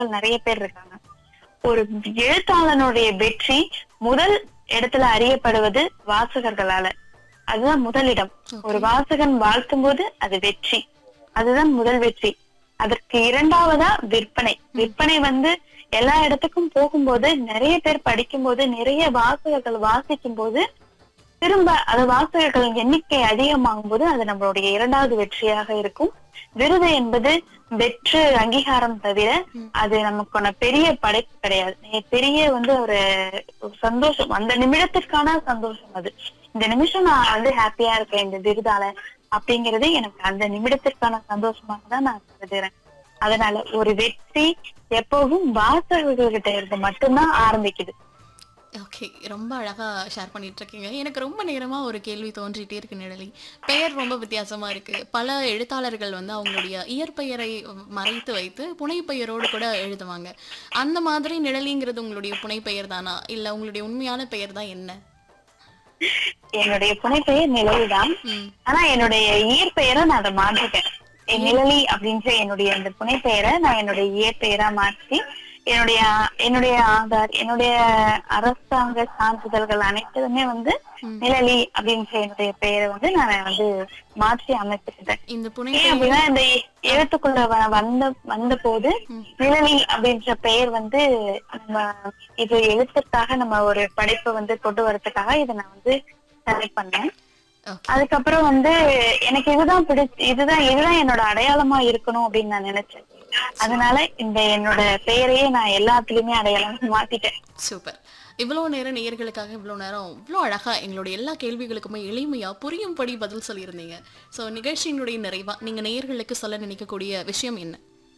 மக்கள் நிறைய பேர் இருக்காங்க ஒரு எழுத்தாளனுடைய வெற்றி முதல் இடத்துல அறியப்படுவது வாசகர்களால அதுதான் முதலிடம் ஒரு வாசகன் வாழ்த்தும் போது அது வெற்றி அதுதான் முதல் வெற்றி அதற்கு இரண்டாவதா விற்பனை விற்பனை வந்து எல்லா இடத்துக்கும் போகும்போது நிறைய பேர் படிக்கும்போது நிறைய வாசகர்கள் வாசிக்கும் போது திரும்ப அது வாசகர்களின் எண்ணிக்கை அதிகமாகும் போது அது நம்மளுடைய இரண்டாவது வெற்றியாக இருக்கும் விருது என்பது வெற்று அங்கீகாரம் தவிர அது நமக்கான பெரிய படைப்பு கிடையாது நெ- பெரிய வந்து ஒரு ஒரு சந்தோஷம் அந்த நிமிடத்திற்கான சந்தோஷம் அது இந்த நிமிஷம் நான் வந்து ஹாப்பியா இருக்கேன் இந்த விருதால அப்படிங்கறது எனக்கு அந்த நிமிடத்திற்கான சந்தோஷமாக தான் நான் கருதுறேன் அதனால ஒரு வெற்றி எப்பவும் வாசகர்கள்கிட்ட இருந்து மட்டும்தான் ஆரம்பிக்குது ஓகே ரொம்ப அழகா ஷேர் பண்ணிட்டு இருக்கீங்க எனக்கு ரொம்ப நேரமா ஒரு கேள்வி தோன்றிட்டே இருக்கு நிழலி பெயர் ரொம்ப வித்தியாசமா இருக்கு பல எழுத்தாளர்கள் வந்து அவங்களுடைய இயற்பெயரை மறைத்து வைத்து புனைப்பெயரோடு கூட எழுதுவாங்க அந்த மாதிரி நிழலிங்கிறது உங்களுடைய புனைப்பெயர் தானா இல்ல உங்களுடைய உண்மையான பெயர் தான் என்ன என்னுடைய புனைப்பெயர் நிலவுதான் ம் ஆனா என்னுடைய இயற்பெயரை நான் அதை மாற்றிட்டேன் என் நிழலி அப்படின்ற என்னுடைய அந்த புனைப்பெயரை நான் என்னுடைய இயற்பெயரா மாற்றி என்னுடைய என்னுடைய ஆதார் என்னுடைய அரசாங்க சான்றிதழ்கள் அனைத்துமே வந்து நிழலி அப்படின்ற என்னுடைய பெயரை வந்து நான் வந்து மாற்றி அமைத்துக்கிட்டேன் இந்த ஏன் புனைப்பெயர் அப்படின்னா இந்த எழுத்துக்குள்ள வ- வந்த வந்த போது நிழலி அப்படின்ற பெயர் வந்து நம்ம இது எழுத்துக்காக நம்ம ஒரு படைப்பை வந்து கொண்டு வரதுக்காக இதை நான் வந்து செலக்ட் பண்ணேன் ஓகே அதுக்கப்புறம் வந்து எனக்கு இதுதான் பிடிச்சு இதுதான் இதுதான் என்னோட அடையாளமா இருக்கணும் அப்படின்னு நான் நினைச்சேன் அதனால இந்த என்னோட பெயரையே நான் எல்லாத்துலயுமே அடையாளமா மாத்திட்டேன் சூப்பர் இவ்வளவு நேரம் நேயர்களுக்காக இவ்வளவு நேரம் இவ்வளோ அழகா எங்களுடைய எல்லா கேள்விகளுக்குமே எளிமையா புரியும்படி பதில் சொல்லியிருந்தீங்க ஸோ நிகழ்ச்சியினுடைய நிறைவா நீங்க நேயர்களுக்கு சொல்ல நினைக்கக்கூடிய விஷயம் என்ன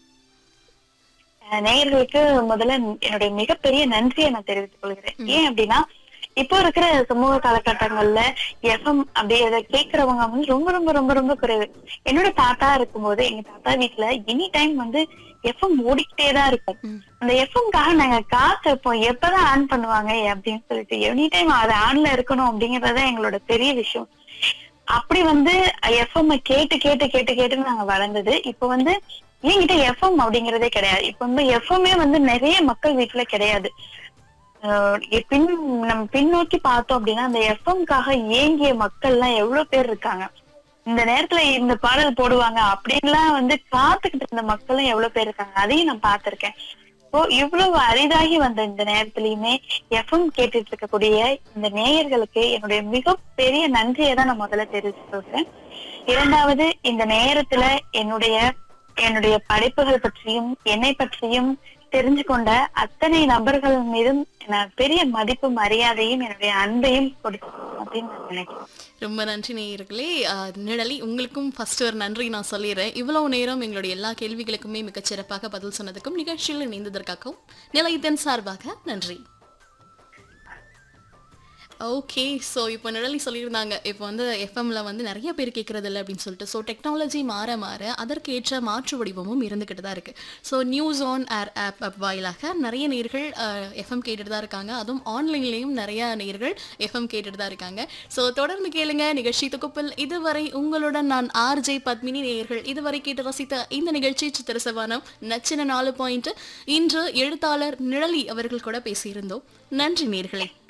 அஹ் நேயர்களுக்கு முதல்ல என்னுடைய மிகப்பெரிய நன்றியை நான் தெரிவித்துக் கொள்கிறேன் ஏன் அப்படின்னா இப்போ இருக்கிற சமூக காலகட்டங்கள்ல எஃப்எம் அப்படி அதை கேட்கறவங்க வந்து ரொம்ப ரொம்ப ரொம்ப ரொம்ப குறைவு என்னோட தாத்தா இருக்கும்போது எங்க தாத்தா வீட்டுல எனி டைம் வந்து எஃப்எம் ஓடிக்கிட்டே தான் இருக்கும் ம். அந்த எஃப்எம்காக நாங்க காத்திருப்போம் எப்பதான் ஆன் பண்ணுவாங்க அப்படின்னு சொல்லிட்டு எனி டைம் அது ஆன்ல இருக்கணும் அப்படிங்கறதுதான் எங்களோட பெரிய விஷயம் அப்படி வந்து எஃப்எம் கேட்டு கேட்டு கேட்டு கேட்டு நாங்க வளர்ந்தது இப்ப வந்து என்கிட்ட எஃப்எம் அப்படிங்கறதே கிடையாது இப்ப வந்து எஃப்எம்மே வந்து நிறைய மக்கள் வீட்டுல கிடையாது அஹ் எ- பின் நம்ம பின்னோக்கி பார்த்தோம் அப்படின்னா அந்த எஃப்எம்காக ஏங்கிய மக்கள் எல்லாம் எவ்வளவு பேர் இருக்காங்க இந்த நேரத்துல இந்த பாடல் போடுவாங்க அப்படின்லாம் வந்து காத்துக்கிட்டு இருந்த மக்களும் எவ்வளவு பேர் இருக்காங்க அதையும் நான் பார்த்திருக்கேன் இப்போ இவ்வளவு அரிதாகி வந்த இந்த நேரத்திலயுமே எஃப்எம் கேட்டுட்டு இருக்கக்கூடிய இந்த நேயர்களுக்கு என்னுடைய மிகப்பெரிய நன்றியை தான் நான் முதல்ல தெரிவிச்சு சொல்றேன் இரண்டாவது இந்த நேரத்துல என்னுடைய என்னுடைய படைப்புகள் பற்றியும் என்னை பற்றியும் தெரிஞ்சு கொண்ட அத்தனை நபர்கள் மீதும் நான் பெரிய மதிப்பு மரியாதையும் என்னுடைய அன்பையும் கொடுக்கணும் அப்படின்னு நான் நினைக்கிறேன் ரொம்ப நன்றி நேயர்களே ஆஹ் நிழலி உங்களுக்கும் ஃபர்ஸ்ட் ஒரு நன்றி நான் சொல்லிடுறேன் இவ்வளவு நேரம் எங்களுடைய எல்லா கேள்விகளுக்குமே மிகச் சிறப்பாக பதில் சொன்னதுக்கும் நிகழ்ச்சியில் இணைந்ததற்காகவும் நிலையத்தின் சார்பாக நன்றி ஓகே ஸோ இப்போ நிழலி சொல்லியிருந்தாங்க இப்போ வந்து எஃப்எம்ல வந்து நிறைய பேர் கேட்கறது இல்லை அப்படின்னு சொல்லிட்டு ஸோ டெக்னாலஜி மாற மாற அதற்கேற்ற மாற்று வடிவமும் இருந்துக்கிட்டு தான் இருக்குது so news on air app app வாயிலாக நிறைய நேர்கள் எஃப்எம் கேட்டுட்டு தான் இருக்காங்க அதுவும் ஆன்லைன்லேயும் நிறைய நேர்கள் எஃப்எம் கேட்டுட்டு தான் இருக்காங்க ஸோ தொடர்ந்து கேளுங்க நிகழ்ச்சி தொகுப்பில் இதுவரை உங்களுடன் நான் ஆர்ஜே பத்மினி நேயர்கள் இதுவரை கேட்டு ரசித்த இந்த நிகழ்ச்சி சித்திரசவானம் நச்சின நாலு பாயிண்ட் இன்று எழுத்தாளர் நிழலி அவர்கள் கூட பேசியிருந்தோம் நன்றி நேர்களே